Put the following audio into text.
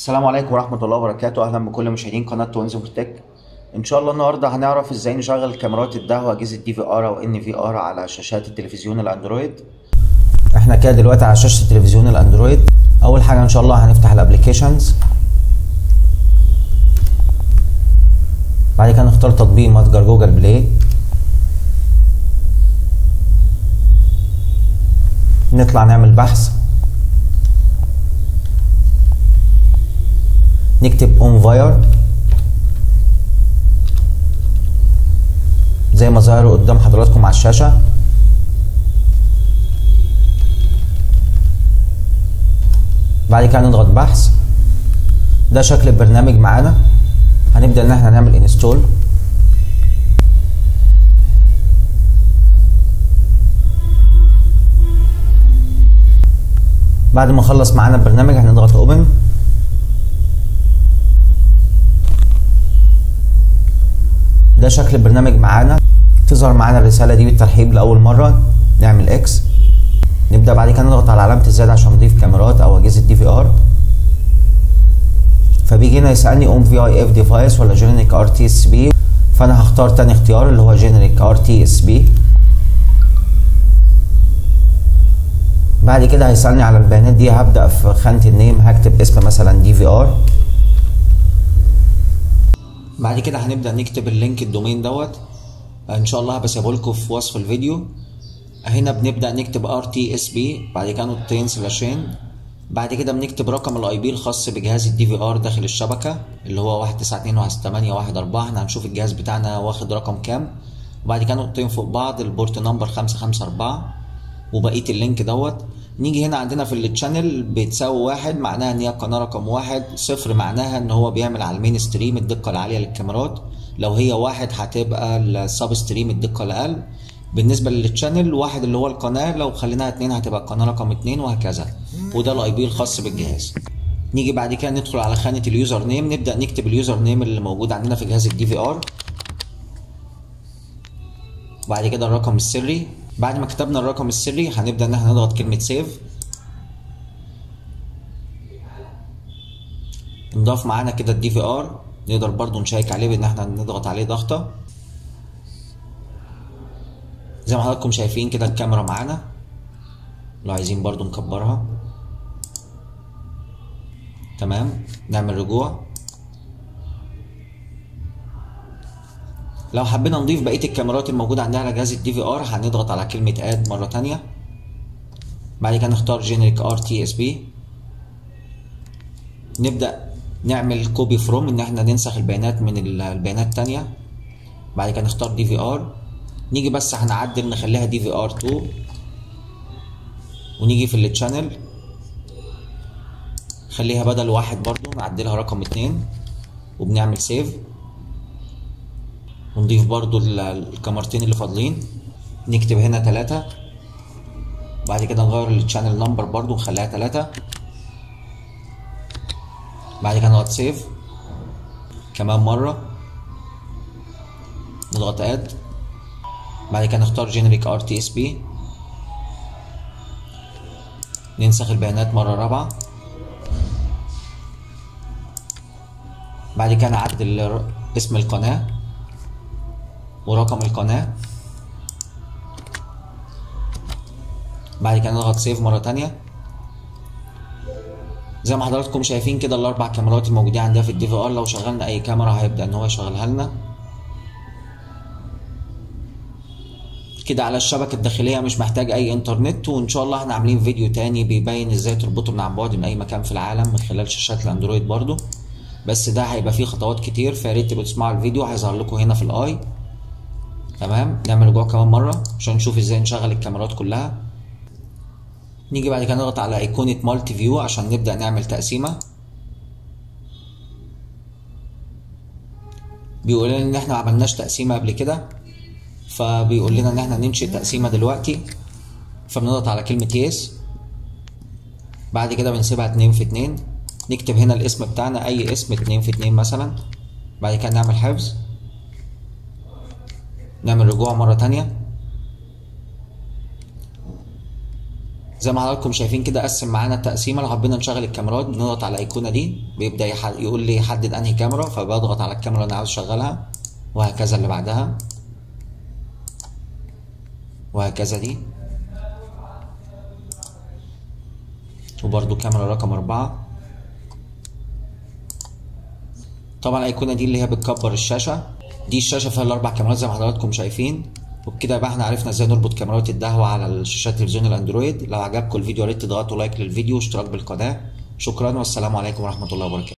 السلام عليكم ورحمة الله وبركاته أهلا بكل مشاهدين قناة توينز تك إن شاء الله النهاردة هنعرف إزاي نشغل كاميرات الدعوة أجهزة دي في آر أو إن في آر على شاشات التلفزيون الأندرويد إحنا كده دلوقتي على شاشة التلفزيون الأندرويد أول حاجة إن شاء الله هنفتح الأبليكيشنز بعد كده نختار تطبيق متجر جوجل بلاي نطلع نعمل بحث نكتب اون فاير زي ما ظهر قدام حضراتكم على الشاشة بعد كده نضغط بحث ده شكل البرنامج معانا هنبدأ ان احنا نعمل انستول بعد ما خلص معانا البرنامج هنضغط اوبن ده شكل البرنامج معانا تظهر معانا الرسالة دي بالترحيب لأول مرة نعمل اكس نبدأ بعد كده نضغط على علامة الزائد عشان نضيف كاميرات أو أجهزة دي في ار فبيجي هنا يسألني اوم في اي اف ديفايس ولا جينيريك ار تي اس بي فأنا هختار تاني اختيار اللي هو جينيريك ار تي اس بي بعد كده هيسألني على البيانات دي هبدأ في خانة النيم هكتب اسم مثلا دي في ار بعد كده هنبدأ نكتب اللينك الدومين دوت ان شاء الله بسيبه لكم في وصف الفيديو هنا بنبدأ نكتب ار تي اس بي بعد كده نقطتين سلاشين بعد كده بنكتب رقم الاي بي الخاص بجهاز الدي في ار داخل الشبكة اللي هو 192.168.1.4 احنا هنشوف الجهاز بتاعنا واخد رقم كام وبعد كده نقطتين فوق بعض البورت نمبر 554 وبقية اللينك دوت نيجي هنا عندنا في التشانل بتساوي واحد معناها ان هي قناه رقم واحد صفر معناها ان هو بيعمل على المين ستريم الدقه العاليه للكاميرات لو هي واحد هتبقى السب ستريم الدقه الاقل بالنسبه للتشانل واحد اللي هو القناه لو خليناها اتنين هتبقى القناه رقم اتنين وهكذا وده الاي بي الخاص بالجهاز نيجي بعد كده ندخل على خانه اليوزر نيم نبدا نكتب اليوزر نيم اللي موجود عندنا في جهاز الدي في ار وبعد كده الرقم السري بعد ما كتبنا الرقم السري هنبدا ان احنا نضغط كلمه سيف نضاف معانا كده الدي في ار نقدر برضو نشيك عليه بان احنا نضغط عليه ضغطه زي ما حضراتكم شايفين كده الكاميرا معانا لو عايزين برضو نكبرها تمام نعمل رجوع لو حبينا نضيف بقيه الكاميرات الموجوده عندنا على جهاز الدي في ار هنضغط على كلمه اد مره تانية بعد كده نختار جينيريك ار تي اس بي نبدا نعمل كوبي فروم ان احنا ننسخ البيانات من البيانات التانية بعد كده نختار دي في ار نيجي بس هنعدل نخليها دي في ار 2 ونيجي في التشانل خليها بدل واحد برضو نعدلها رقم اتنين وبنعمل سيف ونضيف برضو الكاميرتين اللي فاضلين نكتب هنا تلاتة بعد كده نغير الشانل نمبر برضو نخليها تلاتة بعد كده نضغط سيف كمان مرة نضغط اد بعد كده نختار جينيريك ار تي اس بي ننسخ البيانات مرة رابعة بعد كده نعدل اسم القناة ورقم القناة بعد كده نضغط سيف مرة تانية زي ما حضراتكم شايفين كده الأربع كاميرات الموجودين عندنا في الدي في ار لو شغلنا أي كاميرا هيبدأ إن هو يشغلها لنا كده على الشبكة الداخلية مش محتاج أي إنترنت وإن شاء الله احنا عاملين فيديو تاني بيبين إزاي تربطه من عن بعد من أي مكان في العالم من خلال شاشات الأندرويد برضو بس ده هيبقى فيه خطوات كتير فياريت تبقوا تسمعوا الفيديو هيظهر لكم هنا في الآي تمام نعمل رجوع كمان مرة عشان نشوف ازاي نشغل الكاميرات كلها نيجي بعد كده نضغط على ايقونة مالتي فيو عشان نبدأ نعمل تقسيمة بيقول لنا ان احنا معملناش تقسيمة قبل كده فبيقول لنا ان احنا ننشئ تقسيمة دلوقتي فبنضغط على كلمة يس بعد كده بنسيبها اتنين في اتنين نكتب هنا الاسم بتاعنا اي اسم اتنين في اتنين مثلا بعد كده نعمل حفظ نعمل رجوع مرة تانية زي ما حضراتكم شايفين كده قسم معانا التقسيمه لو حبينا نشغل الكاميرات بنضغط على الايقونه دي بيبدا يح... يقول لي حدد انهي كاميرا فبضغط على الكاميرا اللي انا عاوز اشغلها وهكذا اللي بعدها وهكذا دي وبرده كاميرا رقم أربعة طبعا الأيقونة دي اللي هي بتكبر الشاشة دي الشاشة فيها الأربع كاميرات زي ما حضراتكم شايفين وبكده بقى احنا عرفنا ازاي نربط كاميرات الدهوة على الشاشات تلفزيون الاندرويد لو عجبكم الفيديو يا ريت تضغطوا لايك للفيديو واشتراك بالقناة شكرا والسلام عليكم ورحمة الله وبركاته